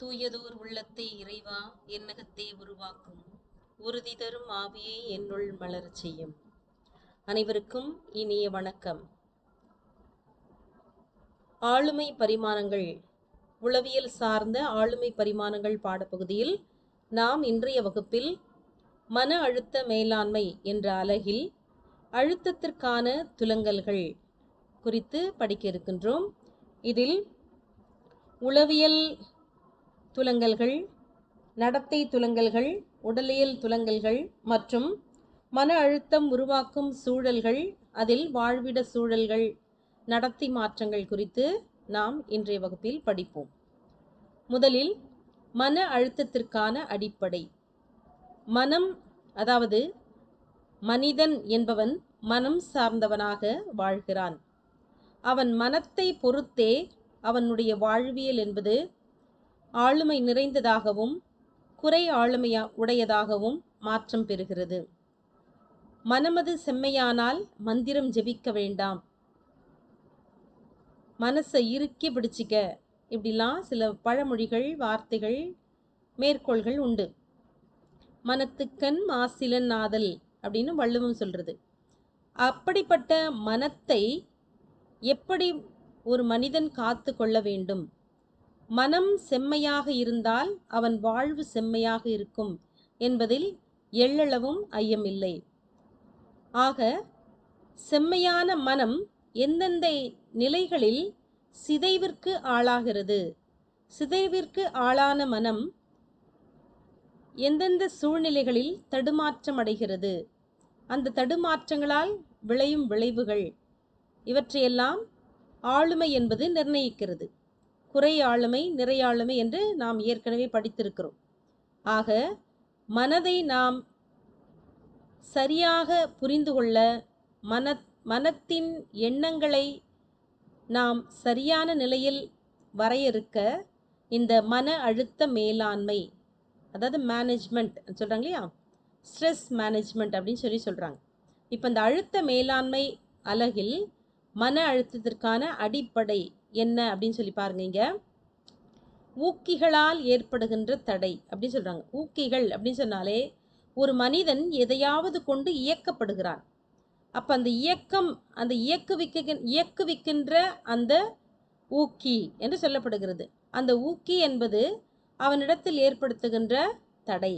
தூயதோர் உள்ளத்தை இறைவா என்னகத்தே உருவாக்கும் உறுதி தரும் ஆவியை என்னுள் மலரச் செய்யும் அனைவருக்கும் இனிய வணக்கம் ஆளுமை பரிமாணங்கள் உளவியல் சார்ந்த ஆளுமை பரிமாணங்கள் பாடப்பகுதியில் நாம் இன்றைய வகுப்பில் மன அழுத்த மேலாண்மை என்ற அலகில் அழுத்தத்திற்கான துலங்கல்கள் குறித்து படிக்க இருக்கின்றோம் இதில் உளவியல் துலங்கல்கள் நடத்தை துலங்கல்கள் உடலியல் துலங்கல்கள் மற்றும் மன அழுத்தம் உருவாக்கும் சூழல்கள் அதில் வாழ்விட சூழல்கள் நடத்தை மாற்றங்கள் குறித்து நாம் இன்றைய வகுப்பில் படிப்போம் முதலில் மன அழுத்தத்திற்கான அடிப்படை மனம் அதாவது மனிதன் என்பவன் மனம் சார்ந்தவனாக வாழ்கிறான் அவன் மனத்தை பொறுத்தே அவனுடைய வாழ்வியல் என்பது ஆளுமை நிறைந்ததாகவும் குறை ஆளுமையா உடையதாகவும் மாற்றம் பெறுகிறது மனமது செம்மையானால் மந்திரம் ஜெபிக்க வேண்டாம் மனசை இறுக்கி பிடிச்சிக்க இப்படிலாம் சில பழமொழிகள் வார்த்தைகள் மேற்கோள்கள் உண்டு மனத்துக்கண் மாசிலன் ஆதல் அப்படின்னு வள்ளுவம் சொல்றது அப்படிப்பட்ட மனத்தை எப்படி ஒரு மனிதன் காத்து கொள்ள வேண்டும் மனம் செம்மையாக இருந்தால் அவன் வாழ்வு செம்மையாக இருக்கும் என்பதில் எள்ளளவும் ஐயமில்லை ஆக செம்மையான மனம் எந்தெந்த நிலைகளில் சிதைவிற்கு ஆளாகிறது சிதைவிற்கு ஆளான மனம் எந்தெந்த சூழ்நிலைகளில் தடுமாற்றம் அடைகிறது அந்த தடுமாற்றங்களால் விளையும் விளைவுகள் இவற்றையெல்லாம் ஆளுமை என்பது நிர்ணயிக்கிறது குறை ஆளுமை நிறை ஆளுமை என்று நாம் ஏற்கனவே படித்திருக்கிறோம் ஆக மனதை நாம் சரியாக புரிந்து கொள்ள மன மனத்தின் எண்ணங்களை நாம் சரியான நிலையில் வரையறுக்க இந்த மன அழுத்த மேலாண்மை அதாவது மேனேஜ்மெண்ட் சொல்கிறாங்க இல்லையா ஸ்ட்ரெஸ் மேனேஜ்மெண்ட் அப்படின்னு சொல்லி சொல்கிறாங்க இப்போ இந்த அழுத்த மேலாண்மை அலகில் மன அழுத்தத்திற்கான அடிப்படை என்ன அப்படின்னு சொல்லி பாருங்க இங்க ஊக்கிகளால் ஏற்படுகின்ற தடை அப்படின்னு சொல்றாங்க ஊக்கிகள் அப்படின்னு சொன்னாலே ஒரு மனிதன் எதையாவது கொண்டு இயக்கப்படுகிறான் அப்ப அந்த இயக்கம் அந்த இயக்குவிக்க இயக்குவிக்கின்ற அந்த ஊக்கி என்று சொல்லப்படுகிறது அந்த ஊக்கி என்பது அவனிடத்தில் ஏற்படுத்துகின்ற தடை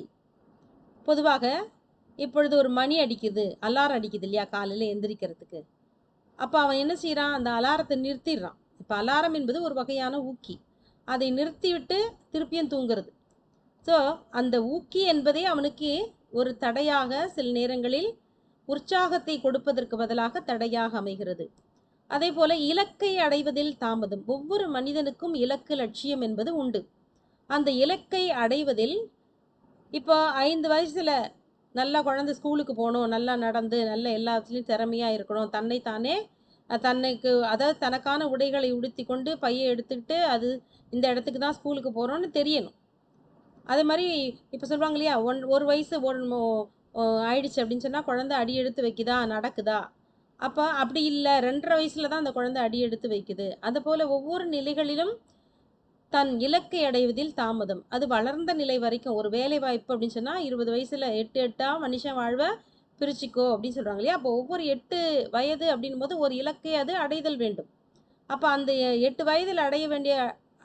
பொதுவாக இப்பொழுது ஒரு மணி அடிக்குது அலாரம் அடிக்குது இல்லையா காலையில் எந்திரிக்கிறதுக்கு அப்போ அவன் என்ன செய்கிறான் அந்த அலாரத்தை நிறுத்திடுறான் இப்போ அலாரம் என்பது ஒரு வகையான ஊக்கி அதை நிறுத்திவிட்டு திருப்பியும் தூங்குறது ஸோ அந்த ஊக்கி என்பதே அவனுக்கு ஒரு தடையாக சில நேரங்களில் உற்சாகத்தை கொடுப்பதற்கு பதிலாக தடையாக அமைகிறது அதே போல இலக்கை அடைவதில் தாமதம் ஒவ்வொரு மனிதனுக்கும் இலக்கு லட்சியம் என்பது உண்டு அந்த இலக்கை அடைவதில் இப்போ ஐந்து வயசுல நல்லா குழந்தை ஸ்கூலுக்கு போகணும் நல்லா நடந்து நல்ல எல்லாத்துலேயும் திறமையாக இருக்கணும் தன்னை தானே தன்னைக்கு அதாவது தனக்கான உடைகளை உடுத்தி கொண்டு பையை எடுத்துக்கிட்டு அது இந்த இடத்துக்கு தான் ஸ்கூலுக்கு போகிறோன்னு தெரியணும் அதே மாதிரி இப்போ சொல்லுவாங்க இல்லையா ஒன் ஒரு வயசு ஒன் ஆயிடுச்சு அப்படின்னு சொன்னால் குழந்தை அடி எடுத்து வைக்குதா நடக்குதா அப்போ அப்படி இல்லை ரெண்டரை வயசில் தான் அந்த குழந்தை அடி எடுத்து வைக்குது அது போல் ஒவ்வொரு நிலைகளிலும் தன் இலக்கை அடைவதில் தாமதம் அது வளர்ந்த நிலை வரைக்கும் ஒரு வேலை வாய்ப்பு அப்படின்னு சொன்னால் இருபது வயசில் எட்டு எட்டா மனுஷன் வாழ்வை பிரிச்சிக்கோ அப்படின்னு சொல்கிறாங்க இல்லையா அப்போ ஒவ்வொரு எட்டு வயது அப்படின் போது ஒரு இலக்கை அது அடைதல் வேண்டும் அப்போ அந்த எட்டு வயதில் அடைய வேண்டிய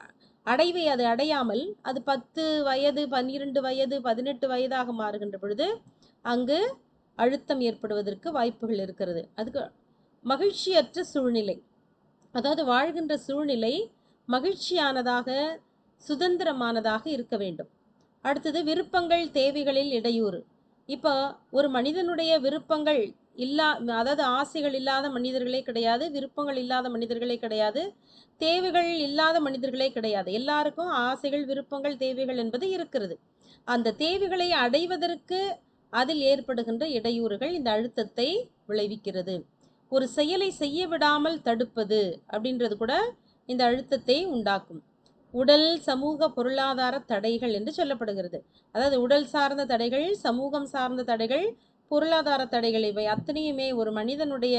அடைவை அது அடையாமல் அது பத்து வயது பன்னிரெண்டு வயது பதினெட்டு வயதாக மாறுகின்ற பொழுது அங்கு அழுத்தம் ஏற்படுவதற்கு வாய்ப்புகள் இருக்கிறது அதுக்கு மகிழ்ச்சியற்ற சூழ்நிலை அதாவது வாழ்கின்ற சூழ்நிலை மகிழ்ச்சியானதாக சுதந்திரமானதாக இருக்க வேண்டும் அடுத்தது விருப்பங்கள் தேவைகளில் இடையூறு இப்போ ஒரு மனிதனுடைய விருப்பங்கள் இல்லா அதாவது ஆசைகள் இல்லாத மனிதர்களே கிடையாது விருப்பங்கள் இல்லாத மனிதர்களே கிடையாது தேவைகள் இல்லாத மனிதர்களே கிடையாது எல்லாருக்கும் ஆசைகள் விருப்பங்கள் தேவைகள் என்பது இருக்கிறது அந்த தேவைகளை அடைவதற்கு அதில் ஏற்படுகின்ற இடையூறுகள் இந்த அழுத்தத்தை விளைவிக்கிறது ஒரு செயலை செய்ய விடாமல் தடுப்பது அப்படின்றது கூட இந்த அழுத்தத்தை உண்டாக்கும் உடல் சமூக பொருளாதார தடைகள் என்று சொல்லப்படுகிறது அதாவது உடல் சார்ந்த தடைகள் சமூகம் சார்ந்த தடைகள் பொருளாதார தடைகள் இவை அத்தனையுமே ஒரு மனிதனுடைய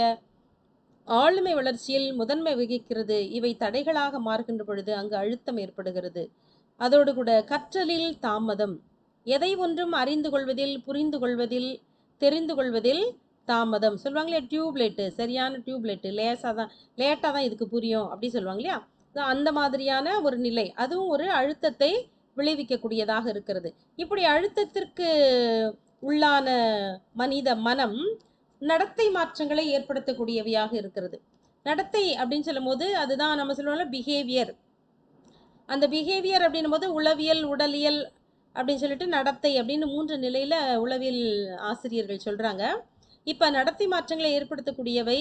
ஆளுமை வளர்ச்சியில் முதன்மை வகிக்கிறது இவை தடைகளாக மாறுகின்ற பொழுது அங்கு அழுத்தம் ஏற்படுகிறது அதோடு கூட கற்றலில் தாமதம் எதை ஒன்றும் அறிந்து கொள்வதில் புரிந்து கொள்வதில் தெரிந்து கொள்வதில் தாமதம் சொல்லுவாங்களே டியூப்லைட்டு சரியான டியூப்லைட்டு லேசாக தான் லேட்டாக தான் இதுக்கு புரியும் அப்படி சொல்லுவாங்க இல்லையா So, அந்த மாதிரியான ஒரு நிலை அதுவும் ஒரு அழுத்தத்தை விளைவிக்கக்கூடியதாக இருக்கிறது இப்படி அழுத்தத்திற்கு உள்ளான மனித மனம் நடத்தை மாற்றங்களை ஏற்படுத்தக்கூடியவையாக இருக்கிறது நடத்தை அப்படின்னு சொல்லும்போது அதுதான் நம்ம சொல்லுவோம்ல பிஹேவியர் அந்த பிஹேவியர் அப்படின்னும் போது உளவியல் உடலியல் அப்படின்னு சொல்லிட்டு நடத்தை அப்படின்னு மூன்று நிலையில் உளவியல் ஆசிரியர்கள் சொல்கிறாங்க இப்போ நடத்தை மாற்றங்களை ஏற்படுத்தக்கூடியவை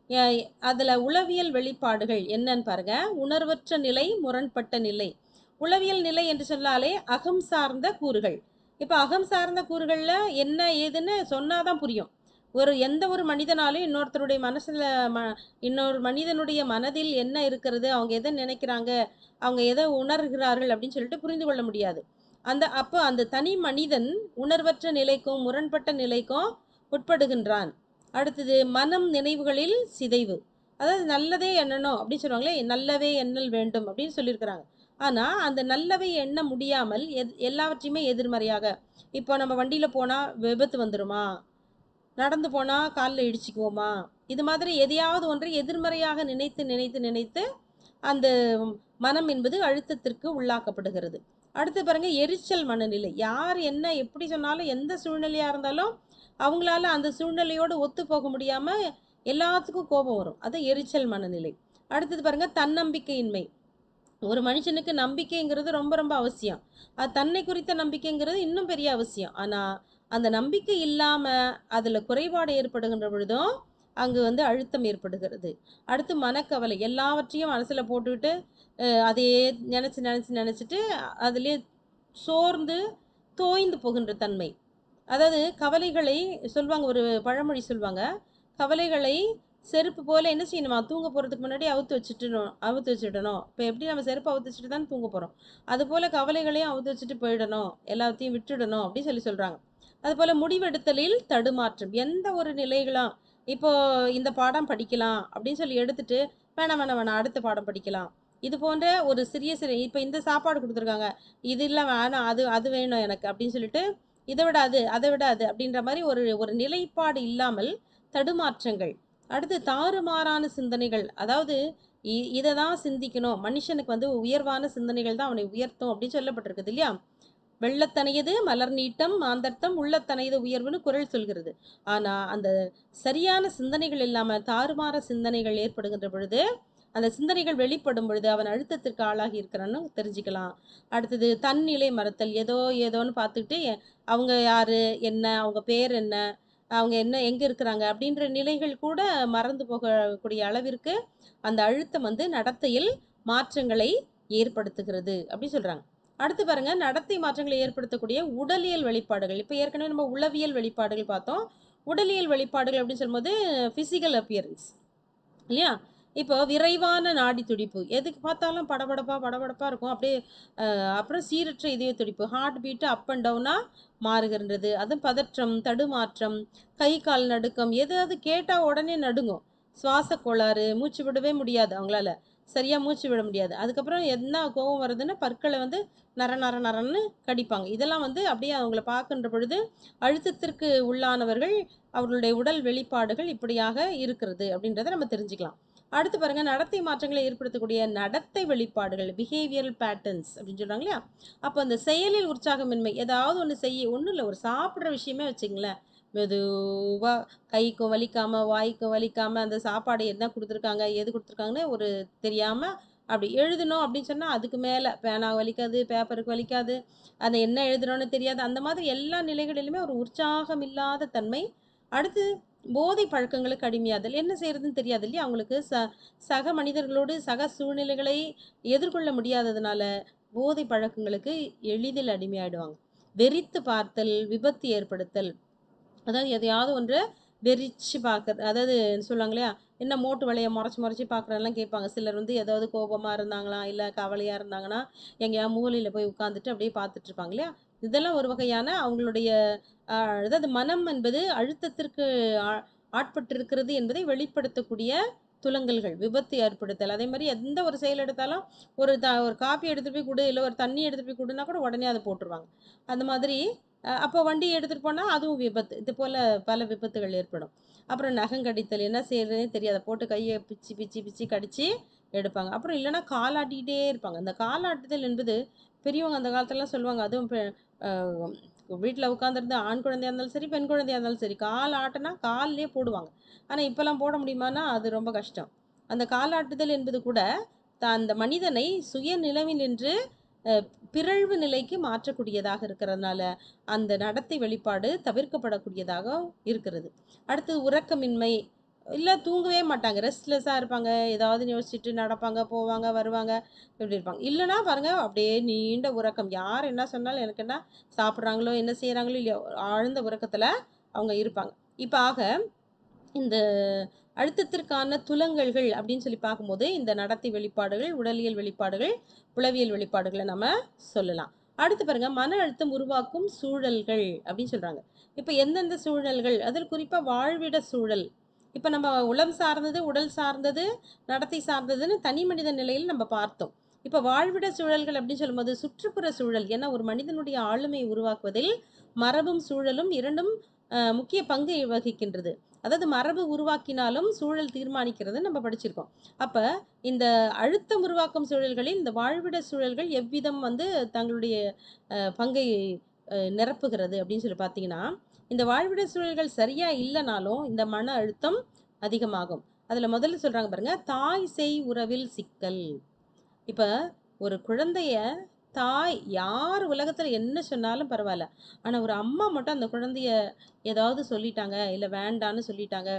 அதில் உளவியல் வெளிப்பாடுகள் என்னன்னு பாருங்க உணர்வற்ற நிலை முரண்பட்ட நிலை உளவியல் நிலை என்று சொன்னாலே அகம் சார்ந்த கூறுகள் இப்போ அகம் சார்ந்த கூறுகளில் என்ன ஏதுன்னு சொன்னாதான் புரியும் ஒரு எந்த ஒரு மனிதனாலும் இன்னொருத்தருடைய மனசில் ம இன்னொரு மனிதனுடைய மனதில் என்ன இருக்கிறது அவங்க எதை நினைக்கிறாங்க அவங்க எதை உணர்கிறார்கள் அப்படின்னு சொல்லிட்டு புரிந்து கொள்ள முடியாது அந்த அப்போ அந்த தனி மனிதன் உணர்வற்ற நிலைக்கும் முரண்பட்ட நிலைக்கும் உட்படுகின்றான் அடுத்தது மனம் நினைவுகளில் சிதைவு அதாவது நல்லதே எண்ணணும் அப்படின்னு சொல்லுவாங்களே நல்லவே எண்ணல் வேண்டும் அப்படின்னு சொல்லியிருக்கிறாங்க ஆனால் அந்த நல்லவை எண்ண முடியாமல் எத் எல்லாவற்றையுமே எதிர்மறையாக இப்போ நம்ம வண்டியில் போனால் விபத்து வந்துருமா நடந்து போனால் காலில் இடிச்சுக்குவோமா இது மாதிரி எதையாவது ஒன்றை எதிர்மறையாக நினைத்து நினைத்து நினைத்து அந்த மனம் என்பது அழுத்தத்திற்கு உள்ளாக்கப்படுகிறது அடுத்து பாருங்க எரிச்சல் மனநிலை யார் என்ன எப்படி சொன்னாலும் எந்த சூழ்நிலையாக இருந்தாலும் அவங்களால அந்த சூழ்நிலையோடு ஒத்து போக முடியாமல் எல்லாத்துக்கும் கோபம் வரும் அது எரிச்சல் மனநிலை அடுத்தது பாருங்க தன்னம்பிக்கையின்மை ஒரு மனுஷனுக்கு நம்பிக்கைங்கிறது ரொம்ப ரொம்ப அவசியம் அது தன்னை குறித்த நம்பிக்கைங்கிறது இன்னும் பெரிய அவசியம் ஆனால் அந்த நம்பிக்கை இல்லாமல் அதில் குறைபாடு ஏற்படுகின்ற பொழுதும் அங்கு வந்து அழுத்தம் ஏற்படுகிறது அடுத்து மனக்கவலை எல்லாவற்றையும் மனசில் போட்டுக்கிட்டு அஹ், அதையே நினச்சி நினச்சி நினச்சிட்டு அதிலே சோர்ந்து தோய்ந்து போகின்ற தன்மை அதாவது கவலைகளை சொல்லுவாங்க ஒரு பழமொழி சொல்லுவாங்க கவலைகளை செருப்பு போல என்ன செய்யணுமா தூங்க போகிறதுக்கு முன்னாடி அவுத்து வச்சுட்டணும் அவுத்து வச்சுடணும் இப்போ எப்படி நம்ம செருப்பு அவுத்து வச்சுட்டு தான் தூங்க போகிறோம் அதுபோல் கவலைகளையும் அவுத்து வச்சுட்டு போயிடணும் எல்லாத்தையும் விட்டுடணும் அப்படின்னு சொல்லி சொல்கிறாங்க அதுபோல் முடிவெடுத்தலில் தடுமாற்றம் எந்த ஒரு நிலைகளும் இப்போ இந்த பாடம் படிக்கலாம் அப்படின்னு சொல்லி எடுத்துட்டு வேணாம் வேணாம் வேணாம் அடுத்த பாடம் படிக்கலாம் இது போன்ற ஒரு சிறிய சிறிய இப்போ இந்த சாப்பாடு கொடுத்துருக்காங்க இது இல்லை வேணாம் அது அது வேணும் எனக்கு அப்படின்னு சொல்லிட்டு இதை விட அது அதை விட அது அப்படின்ற மாதிரி ஒரு ஒரு நிலைப்பாடு இல்லாமல் தடுமாற்றங்கள் அடுத்து தாறுமாறான சிந்தனைகள் அதாவது இதை தான் சிந்திக்கணும் மனுஷனுக்கு வந்து உயர்வான சிந்தனைகள் தான் அவனை உயர்த்தும் அப்படின்னு சொல்லப்பட்டிருக்குது இல்லையா வெள்ளத்தனையது மலர் நீட்டம் மாந்தர்த்தம் உள்ளத்தனையது உயர்வுன்னு குரல் சொல்கிறது ஆனால் அந்த சரியான சிந்தனைகள் இல்லாமல் தாறுமாற சிந்தனைகள் ஏற்படுகின்ற பொழுது அந்த சிந்தனைகள் வெளிப்படும் பொழுது அவன் அழுத்தத்திற்கு ஆளாகி இருக்கிறான்னு தெரிஞ்சுக்கலாம் அடுத்தது தன்னிலை மறத்தல் ஏதோ ஏதோன்னு பார்த்துக்கிட்டு எ- அவங்க யாரு என்ன அவங்க பேர் என்ன அவங்க என்ன எங்கே இருக்கிறாங்க அப்படின்ற நிலைகள் கூட மறந்து போகக்கூடிய அளவிற்கு அந்த அழுத்தம் வந்து நடத்தையில் மாற்றங்களை ஏற்படுத்துகிறது அப்படி சொல்கிறாங்க அடுத்து பாருங்க நடத்தை மாற்றங்களை ஏற்படுத்தக்கூடிய உடலியல் வெளிப்பாடுகள் இப்போ ஏற்கனவே நம்ம உளவியல் வெளிப்பாடுகள் பார்த்தோம் உடலியல் வெளிப்பாடுகள் அப்படின்னு சொல்லும்போது ஃபிசிக்கல் அப்பியரன்ஸ் இல்லையா இப்போ விரைவான நாடி துடிப்பு எதுக்கு பார்த்தாலும் படபடப்பா படபடப்பா இருக்கும் அப்படியே அஹ், அப்புறம் சீரற்ற இதய துடிப்பு ஹார்ட் பீட்டு அப் அண்ட் டவுனாக மாறுகின்றது அது பதற்றம் தடுமாற்றம் கை கால் நடுக்கம் எதாவது கேட்டால் உடனே நடுங்கும் சுவாச கோளாறு மூச்சு விடவே முடியாது அவங்களால சரியாக மூச்சு விட முடியாது அதுக்கப்புறம் என்ன கோபம் வருதுன்னா பற்களை வந்து நர நர நரன்னு கடிப்பாங்க இதெல்லாம் வந்து அப்படியே அவங்கள பார்க்கின்ற பொழுது அழுத்தத்திற்கு உள்ளானவர்கள் அவர்களுடைய உடல் வெளிப்பாடுகள் இப்படியாக இருக்கிறது அப்படின்றத நம்ம தெரிஞ்சுக்கலாம் அடுத்து பாருங்க நடத்தை மாற்றங்களை ஏற்படுத்தக்கூடிய நடத்தை வெளிப்பாடுகள் பிஹேவியரல் பேட்டர்ன்ஸ் அப்படின்னு சொல்றாங்க இல்லையா அப்போ அந்த செயலில் உற்சாகமின்மை ஏதாவது ஒன்று செய்ய ஒன்றும் இல்லை ஒரு சாப்பிட்ற விஷயமே வச்சுங்களேன் மெதுவாக கைக்கும் வலிக்காம வாய்க்கும் வலிக்காம அந்த சாப்பாடு என்ன கொடுத்துருக்காங்க எது கொடுத்துருக்காங்கன்னு ஒரு தெரியாமல் அப்படி எழுதணும் அப்படின்னு சொன்னால் அதுக்கு மேலே பேனா வலிக்காது பேப்பருக்கு வலிக்காது அந்த என்ன எழுதுறோன்னு தெரியாது அந்த மாதிரி எல்லா நிலைகளிலுமே ஒரு உற்சாகம் இல்லாத தன்மை அடுத்து போதை பழக்கங்களுக்கு அடிமையாதல் என்ன செய்யறதுன்னு தெரியாது இல்லையா அவங்களுக்கு ச சக மனிதர்களோடு சக சூழ்நிலைகளை எதிர்கொள்ள முடியாததுனால போதை பழக்கங்களுக்கு எளிதில் அடிமையாயிடுவாங்க வெறித்து பார்த்தல் விபத்து ஏற்படுத்தல் அதாவது எதையாவது ஒன்று வெறிச்சு பார்க்கறது அதாவது சொல்லுவாங்க இல்லையா என்ன மோட்டு வலையை முறைச்சி முறைச்சி பார்க்குறதெல்லாம் கேட்பாங்க சிலர் வந்து ஏதாவது கோபமாக இருந்தாங்களா இல்லை கவலையாக இருந்தாங்கன்னா எங்கேயாவது மூலையில் போய் உட்காந்துட்டு அப்படியே பார்த்துட்டு இருப்பாங்க இல்லையா இதெல்லாம் ஒரு வகையான அவங்களுடைய ஆஹ், அதாவது மனம் என்பது அழுத்தத்திற்கு ஆ- ஆட்பட்டிருக்கிறது என்பதை வெளிப்படுத்தக்கூடிய துலங்கல்கள் விபத்து ஏற்படுத்தல் அதே மாதிரி எந்த ஒரு செயல் எடுத்தாலும் ஒரு த ஒரு காப்பி எடுத்துகிட்டு போய் கொடு இல்லை ஒரு தண்ணி எடுத்துகிட்டு போய் கொடுன்னா கூட உடனே அதை போட்டுருவாங்க அந்த மாதிரி அஹ், அப்போ வண்டி எடுத்துகிட்டு போனால் அதுவும் விபத்து இது போல் பல விபத்துகள் ஏற்படும் அப்புறம் நகம் கடித்தல் என்ன செய்யறதுனே தெரியாத போட்டு கையை பிச்சு பிச்சு பிச்சு கடிச்சு எடுப்பாங்க அப்புறம் இல்லைன்னா காலாட்டிக்கிட்டே இருப்பாங்க அந்த காலாட்டுதல் என்பது பெரியவங்க அந்த காலத்துலலாம் சொல்லுவாங்க அதுவும் வீட்டில் உட்காந்துருந்து ஆண் குழந்தையா இருந்தாலும் சரி பெண் குழந்தையா இருந்தாலும் சரி கால் ஆட்டினா கால்லே போடுவாங்க ஆனால் இப்போல்லாம் போட முடியுமானா அது ரொம்ப கஷ்டம் அந்த காலாட்டுதல் என்பது கூட த- அந்த மனிதனை சுய நிலவில் நின்று அஹ், பிறழ்வு நிலைக்கு மாற்றக்கூடியதாக இருக்கிறதுனால அந்த நடத்தை வெளிப்பாடு தவிர்க்கப்படக்கூடியதாக இருக்கிறது அடுத்தது உறக்கமின்மை இல்லை தூங்கவே மாட்டாங்க ரெஸ்ட்லெஸ்ஸாக இருப்பாங்க ஏதாவது யோசிச்சுட்டு நடப்பாங்க போவாங்க வருவாங்க இப்படி இருப்பாங்க இல்லைன்னா பாருங்க அப்படியே நீண்ட உறக்கம் யார் என்ன சொன்னாலும் எனக்கு என்ன சாப்பிட்றாங்களோ என்ன செய்கிறாங்களோ இல்லையோ ஆழ்ந்த உறக்கத்தில் அவங்க இருப்பாங்க இப்போ ஆக இந்த அழுத்தத்திற்கான துலங்கல்கள் அப்படின்னு சொல்லி பார்க்கும்போது இந்த நடத்தை வெளிப்பாடுகள் உடலியல் வெளிப்பாடுகள் உளவியல் வெளிப்பாடுகளை நம்ம சொல்லலாம் அடுத்து பாருங்க மன அழுத்தம் உருவாக்கும் சூழல்கள் அப்படின்னு சொல்றாங்க இப்போ எந்தெந்த சூழல்கள் அதில் குறிப்பாக வாழ்விட சூழல் இப்போ நம்ம உளம் சார்ந்தது உடல் சார்ந்தது நடத்தை சார்ந்ததுன்னு தனி மனித நிலையில் நம்ம பார்த்தோம் இப்போ வாழ்விட சூழல்கள் அப்படின்னு சொல்லும்போது சுற்றுப்புற சூழல் ஏன்னா ஒரு மனிதனுடைய ஆளுமையை உருவாக்குவதில் மரபும் சூழலும் இரண்டும் அஹ், முக்கிய பங்கு வகிக்கின்றது அதாவது மரபு உருவாக்கினாலும் சூழல் தீர்மானிக்கிறது நம்ம படிச்சிருக்கோம் அப்போ இந்த அழுத்தம் உருவாக்கும் சூழல்களில் இந்த வாழ்விட சூழல்கள் எவ்விதம் வந்து தங்களுடைய அஹ், பங்கை அஹ், நிரப்புகிறது அப்படின்னு சொல்லி பார்த்தீங்கன்னா இந்த வாழ்விட சூழல்கள் சரியா இல்லைனாலும் இந்த மன அழுத்தம் அதிகமாகும் அதில் முதல்ல சொல்றாங்க பாருங்க தாய் செய் உறவில் சிக்கல் இப்போ ஒரு குழந்தைய தாய் யார் உலகத்தில் என்ன சொன்னாலும் பரவாயில்ல ஆனால் ஒரு அம்மா மட்டும் அந்த குழந்தைய ஏதாவது சொல்லிட்டாங்க இல்லை வேண்டான்னு சொல்லிட்டாங்க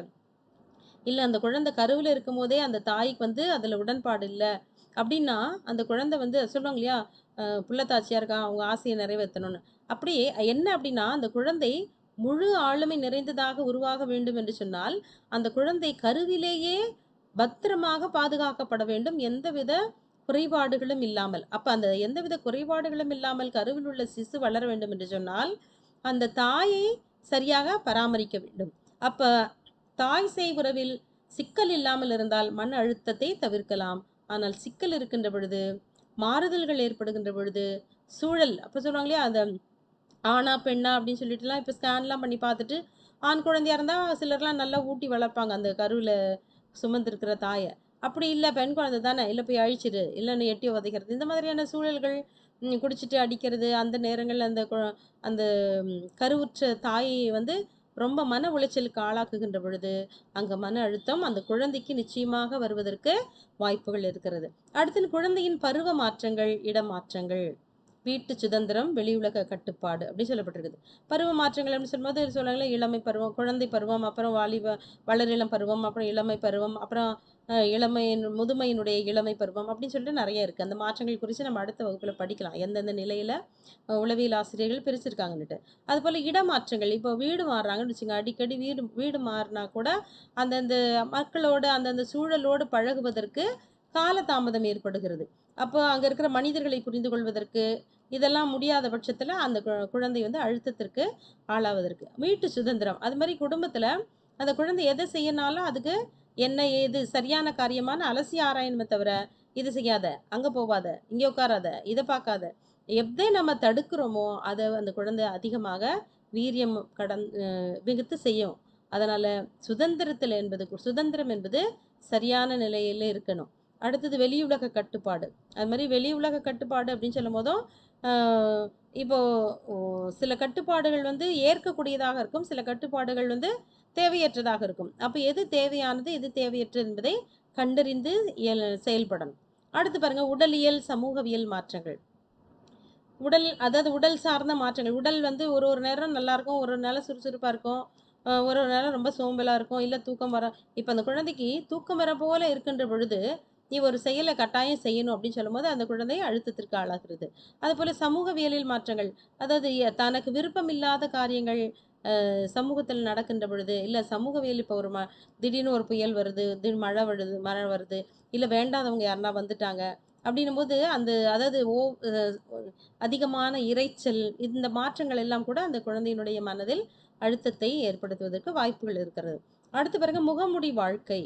இல்லை அந்த குழந்தை கருவில் இருக்கும் போதே அந்த தாய்க்கு வந்து அதில் உடன்பாடு இல்லை அப்படின்னா அந்த குழந்தை வந்து சொல்லுவாங்க இல்லையா அஹ் புள்ளத்தாச்சியா இருக்கா அவங்க ஆசையை நிறைவேற்றணும்னு அப்படியே என்ன அப்படின்னா அந்த குழந்தை முழு ஆளுமை நிறைந்ததாக உருவாக வேண்டும் என்று சொன்னால் அந்த குழந்தை கருவிலேயே பத்திரமாக பாதுகாக்கப்பட வேண்டும் எந்தவித குறைபாடுகளும் இல்லாமல் அப்ப அந்த எந்தவித குறைபாடுகளும் இல்லாமல் கருவில் உள்ள சிசு வளர வேண்டும் என்று சொன்னால் அந்த தாயை சரியாக பராமரிக்க வேண்டும் அப்ப தாய் சேய் உறவில் சிக்கல் இல்லாமல் இருந்தால் மன அழுத்தத்தை தவிர்க்கலாம் ஆனால் சிக்கல் இருக்கின்ற பொழுது மாறுதல்கள் ஏற்படுகின்ற பொழுது சூழல் அப்ப சொல்லுவாங்க இல்லையா அந்த ஆணா பெண்ணா அப்படின்னு சொல்லிட்டுலாம் இப்போ ஸ்கேன்லாம் பண்ணி பார்த்துட்டு ஆண் குழந்தையா இருந்தால் சிலர்லாம் நல்லா ஊட்டி வளர்ப்பாங்க அந்த கருவில் சுமந்திருக்கிற தாயை அப்படி இல்லை பெண் குழந்தை தானே இல்லை போய் அழிச்சிடு இல்லைன்னு எட்டி உதைக்கிறது இந்த மாதிரியான சூழல்கள் ம், குடிச்சிட்டு அடிக்கிறது அந்த நேரங்களில் அந்த கு- அந்த ம், கருவுற்ற தாயை வந்து ரொம்ப மன உளைச்சலுக்கு ஆளாக்குகின்ற பொழுது அங்கே மன அழுத்தம் அந்த குழந்தைக்கு நிச்சயமாக வருவதற்கு வாய்ப்புகள் இருக்கிறது அடுத்து குழந்தையின் பருவ மாற்றங்கள் இடமாற்றங்கள் வீட்டு சுதந்திரம் வெளியுலக கட்டுப்பாடு அப்படி சொல்லப்பட்டிருக்குது பருவ மாற்றங்கள் அப்படின்னு சொல்லும்போது சொல்லுவாங்களே இளமை பருவம் குழந்தை பருவம் அப்புறம் வாலிப வளரிளம் பருவம் அப்புறம் இளமை பருவம் அப்புறம் அஹ், இளமையின் முதுமையினுடைய இளமை பருவம் அப்படின்னு சொல்லிட்டு நிறைய இருக்குது அந்த மாற்றங்கள் குறித்து நம்ம அடுத்த வகுப்பில் படிக்கலாம் எந்தெந்த நிலையில் உளவியல் ஆசிரியர்கள் பிரிச்சிருக்காங்கன்னுட்டு அதுபோல் இடமாற்றங்கள் இப்போ வீடு மாறுறாங்கன்னு வச்சுங்க அடிக்கடி வீடு வீடு மாறினா கூட அந்தந்த மக்களோடு அந்தந்த சூழலோடு பழகுவதற்கு காலதாமதம் ஏற்படுகிறது அப்போ அங்கே இருக்கிற மனிதர்களை புரிந்து கொள்வதற்கு இதெல்லாம் முடியாத பட்சத்தில் அந்த கு- குழந்தை வந்து அழுத்தத்திற்கு ஆளாவதற்கு வீட்டு சுதந்திரம் அது மாதிரி குடும்பத்தில் அந்த குழந்தை எதை செய்யனாலும் அதுக்கு என்ன ஏது சரியான காரியமான அலசி ஆராயணுமே தவிர இது செய்யாத அங்கே போகாத இங்கே உட்காராத இதை பார்க்காத எதை நம்ம தடுக்கிறோமோ அதை அந்த குழந்தை அதிகமாக வீரியம் கடன் அஹ் மிகுத்து செய்யும் அதனால் சுதந்திரத்தில் என்பது சுதந்திரம் என்பது சரியான நிலையில் இருக்கணும் அடுத்தது வெளியுலக கட்டுப்பாடு அது மாதிரி வெளியுலக கட்டுப்பாடு அப்படின்னு சொல்லும் போதும் ஆஹ் இப்போ ஓ, சில கட்டுப்பாடுகள் வந்து ஏற்கக்கூடியதாக இருக்கும் சில கட்டுப்பாடுகள் வந்து தேவையற்றதாக இருக்கும் அப்போ எது தேவையானது எது தேவையற்றது என்பதை கண்டறிந்து இயல்- செயல்படணும் அடுத்து பாருங்க உடலியல் சமூகவியல் மாற்றங்கள் உடல் அதாவது உடல் சார்ந்த மாற்றங்கள் உடல் வந்து ஒரு ஒரு நேரம் நல்லா இருக்கும் ஒரு ஒரு நேரம் சுறுசுறுப்பாக இருக்கும் ஆஹ் ஒரு ஒரு நேரம் ரொம்ப சோம்பலாக இருக்கும் இல்லை தூக்கம் வர இப்போ அந்த குழந்தைக்கு தூக்கம் வர போல இருக்கின்ற பொழுது நீ ஒரு செயலை கட்டாயம் செய்யணும் அப்படின்னு சொல்லும்போது அந்த குழந்தை அழுத்தத்திற்கு ஆளாகிறது அதுபோல் சமூகவியலில் மாற்றங்கள் அதாவது எ- தனக்கு விருப்பம் இல்லாத காரியங்கள் அஹ், சமூகத்தில் நடக்கின்ற பொழுது இல்லை சமூகவியல் இப்போ ஒரு ம திடீர்னு ஒரு புயல் வருது திடீர்னு மழை வருது மழை வருது இல்லை வேண்டாதவங்க யாருன்னா வந்துட்டாங்க அப்படின்னும் போது அந்த அதாவது ஓ அஹ், அதிகமான இரைச்சல் இந்த மாற்றங்கள் எல்லாம் கூட அந்த குழந்தையினுடைய மனதில் அழுத்தத்தை ஏற்படுத்துவதற்கு வாய்ப்புகள் இருக்கிறது அடுத்து பிறகு முகமுடி வாழ்க்கை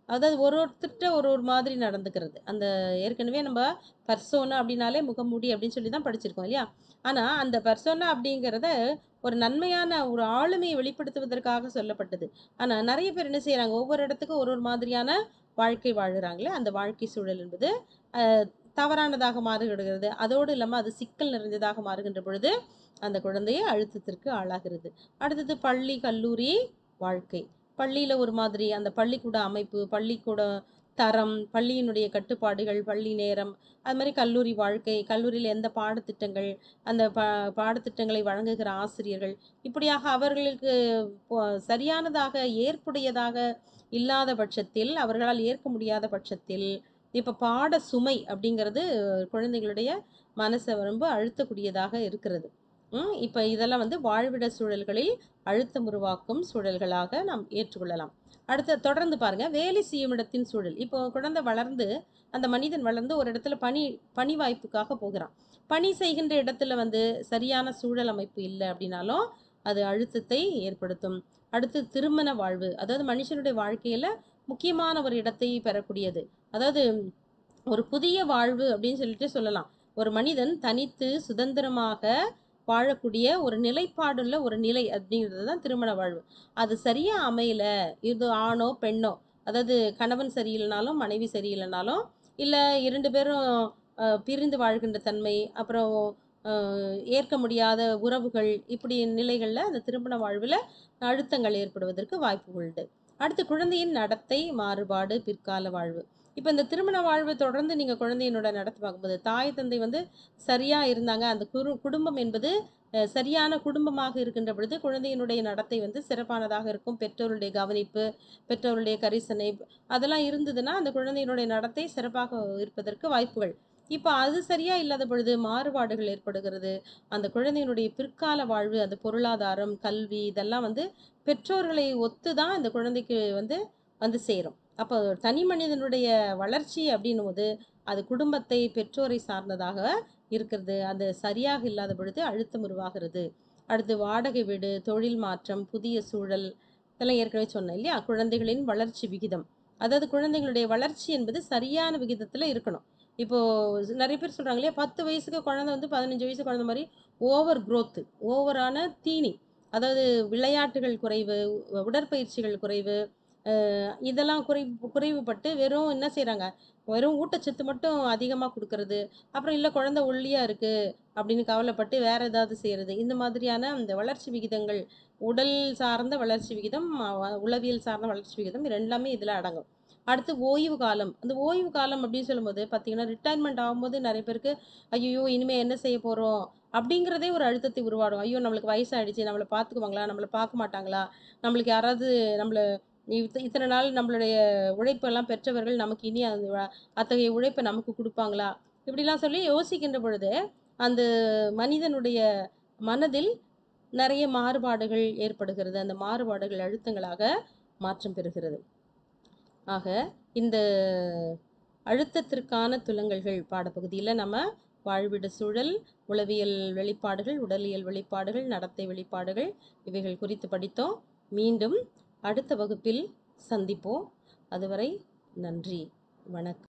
அதாவது ஒரு ஒருத்தர்கிட்ட ஒரு ஒரு மாதிரி நடந்துக்கிறது அந்த ஏற்கனவே நம்ம பர்சோனா அப்படின்னாலே முகமூடி அப்படின்னு சொல்லி தான் படிச்சிருக்கோம் இல்லையா ஆனால் அந்த பர்சோனா அப்படிங்கிறத ஒரு நன்மையான ஒரு ஆளுமையை வெளிப்படுத்துவதற்காக சொல்லப்பட்டது ஆனால் நிறைய பேர் என்ன செய்கிறாங்க ஒவ்வொரு இடத்துக்கும் ஒரு ஒரு மாதிரியான வாழ்க்கை வாழுறாங்களே அந்த வாழ்க்கை சூழல் என்பது அஹ், தவறானதாக மாறுகிறது அதோடு இல்லாமல் அது சிக்கல் நிறைந்ததாக மாறுகின்ற பொழுது அந்த குழந்தையை அழுத்தத்திற்கு ஆளாகிறது அடுத்தது பள்ளி கல்லூரி வாழ்க்கை பள்ளியில் ஒரு மாதிரி அந்த பள்ளிக்கூட அமைப்பு பள்ளிக்கூட தரம் பள்ளியினுடைய கட்டுப்பாடுகள் பள்ளி நேரம் அது மாதிரி கல்லூரி வாழ்க்கை கல்லூரியில் எந்த பாடத்திட்டங்கள் அந்த ப பாடத்திட்டங்களை வழங்குகிற ஆசிரியர்கள் இப்படியாக அவர்களுக்கு பொ- சரியானதாக ஏற்புடையதாக இல்லாத பட்சத்தில் அவர்களால் ஏற்க முடியாத பட்சத்தில் இப்போ பாட சுமை அப்படிங்கிறது குழந்தைகளுடைய மனசை ரொம்ப அழுத்தக்கூடியதாக இருக்கிறது ம், இப்போ இதெல்லாம் வந்து வாழ்விட சூழல்களில் அழுத்தம் உருவாக்கும் சூழல்களாக நாம் ஏற்றுக்கொள்ளலாம் அடுத்து தொடர்ந்து பாருங்க வேலை செய்யும் இடத்தின் சூழல் இப்போ குழந்தை வளர்ந்து அந்த மனிதன் வளர்ந்து ஒரு இடத்துல பணி பணி வாய்ப்புக்காக போகிறான் பணி செய்கின்ற இடத்துல வந்து சரியான சூழல் அமைப்பு இல்லை அப்படின்னாலும் அது அழுத்தத்தை ஏற்படுத்தும் அடுத்து திருமண வாழ்வு அதாவது மனுஷனுடைய வாழ்க்கையில முக்கியமான ஒரு இடத்தை பெறக்கூடியது அதாவது ஒரு புதிய வாழ்வு அப்படின்னு சொல்லிட்டு சொல்லலாம் ஒரு மனிதன் தனித்து சுதந்திரமாக வாழக்கூடிய ஒரு நிலைப்பாடுள்ள ஒரு நிலை அப்படிங்கிறது தான் திருமண வாழ்வு அது சரியா அமையல இது ஆணோ பெண்ணோ அதாவது கணவன் சரியில்லைனாலும் மனைவி சரியில்லைனாலும் இல்லை இரண்டு பேரும் அஹ், பிரிந்து வாழ்கின்ற தன்மை அப்புறம் அஹ், ஏற்க முடியாத உறவுகள் இப்படி நிலைகளில் அந்த திருமண வாழ்வில் அழுத்தங்கள் ஏற்படுவதற்கு வாய்ப்பு உண்டு அடுத்து குழந்தையின் நடத்தை மாறுபாடு பிற்கால வாழ்வு இப்போ இந்த திருமண வாழ்வு தொடர்ந்து நீங்கள் குழந்தையினோட நடத்தி பார்க்கும்போது தாய் தந்தை வந்து சரியாக இருந்தாங்க அந்த குரு குடும்பம் என்பது அஹ், சரியான குடும்பமாக இருக்கின்ற பொழுது குழந்தையினுடைய நடத்தை வந்து சிறப்பானதாக இருக்கும் பெற்றோருடைய கவனிப்பு பெற்றோருடைய கரிசனை அதெல்லாம் இருந்ததுன்னா அந்த குழந்தையினுடைய நடத்தை சிறப்பாக இருப்பதற்கு வாய்ப்புகள் இப்போ அது சரியா இல்லாத பொழுது மாறுபாடுகள் ஏற்படுகிறது அந்த குழந்தையினுடைய பிற்கால வாழ்வு அந்த பொருளாதாரம் கல்வி இதெல்லாம் வந்து பெற்றோர்களை ஒத்து தான் அந்த குழந்தைக்கு வந்து வந்து சேரும் அப்போ தனி மனிதனுடைய வளர்ச்சி அப்படின்னும் போது அது குடும்பத்தை பெற்றோரை சார்ந்ததாக இருக்கிறது அது சரியாக இல்லாத பொழுது அழுத்தம் உருவாகிறது அடுத்து வாடகை வீடு தொழில் மாற்றம் புதிய சூழல் இதெல்லாம் ஏற்கனவே சொன்னேன் இல்லையா குழந்தைகளின் வளர்ச்சி விகிதம் அதாவது குழந்தைகளுடைய வளர்ச்சி என்பது சரியான விகிதத்தில் இருக்கணும் இப்போ நிறைய பேர் சொல்றாங்க இல்லையா பத்து வயசுக்கு குழந்தை வந்து பதினஞ்சு வயசு குழந்தை மாதிரி ஓவர் growth ஓவரான தீனி அதாவது விளையாட்டுகள் குறைவு உ- உடற்பயிற்சிகள் குறைவு அஹ் இதெல்லாம் குறைவு குறைவுபட்டு வெறும் என்ன செய்றாங்க வெறும் ஊட்டச்சத்து மட்டும் அதிகமாக கொடுக்கறது அப்புறம் இல்லை குழந்தை ஒல்லியாக இருக்கு அப்படின்னு கவலைப்பட்டு வேற ஏதாவது செய்யறது இந்த மாதிரியான அந்த வளர்ச்சி விகிதங்கள் உடல் சார்ந்த வளர்ச்சி விகிதம் அஹ் உளவியல் சார்ந்த வளர்ச்சி விகிதம் இது எல்லாமே இதில் அடங்கும் அடுத்து ஓய்வு காலம் அந்த ஓய்வு காலம் அப்படின்னு சொல்லும்போது பார்த்தீங்கன்னா ரிட்டையர்மெண்ட் ஆகும்போது நிறைய பேருக்கு ஐயோ இனிமே என்ன செய்ய போகிறோம் அப்படிங்கிறதே ஒரு அழுத்தத்தை உருவாடும் ஐயோ நம்மளுக்கு வயசாயிடுச்சு நம்மளை பார்த்துக்குவாங்களா நம்மளை பார்க்க மாட்டாங்களா நம்மளுக்கு யாராவது நம்மளை இத்த- இத்தனை நாள் நம்மளுடைய உழைப்பெல்லாம் பெற்றவர்கள் நமக்கு இனி அந்த வ- அத்தகைய உழைப்பை நமக்கு கொடுப்பாங்களா இப்படிலாம் சொல்லி யோசிக்கின்ற பொழுது அந்த மனிதனுடைய மனதில் நிறைய மாறுபாடுகள் ஏற்படுகிறது அந்த மாறுபாடுகள் அழுத்தங்களாக மாற்றம் பெறுகிறது ஆக இந்த அழுத்தத்திற்கான துலங்கல்கள் பாடப்பகுதியில் நம்ம வாழ்விட சூழல் உளவியல் வெளிப்பாடுகள் உடலியல் வெளிப்பாடுகள் நடத்தை வெளிப்பாடுகள் இவைகள் குறித்து படித்தோம் மீண்டும் அடுத்த வகுப்பில் சந்திப்போம் அதுவரை நன்றி வணக்கம்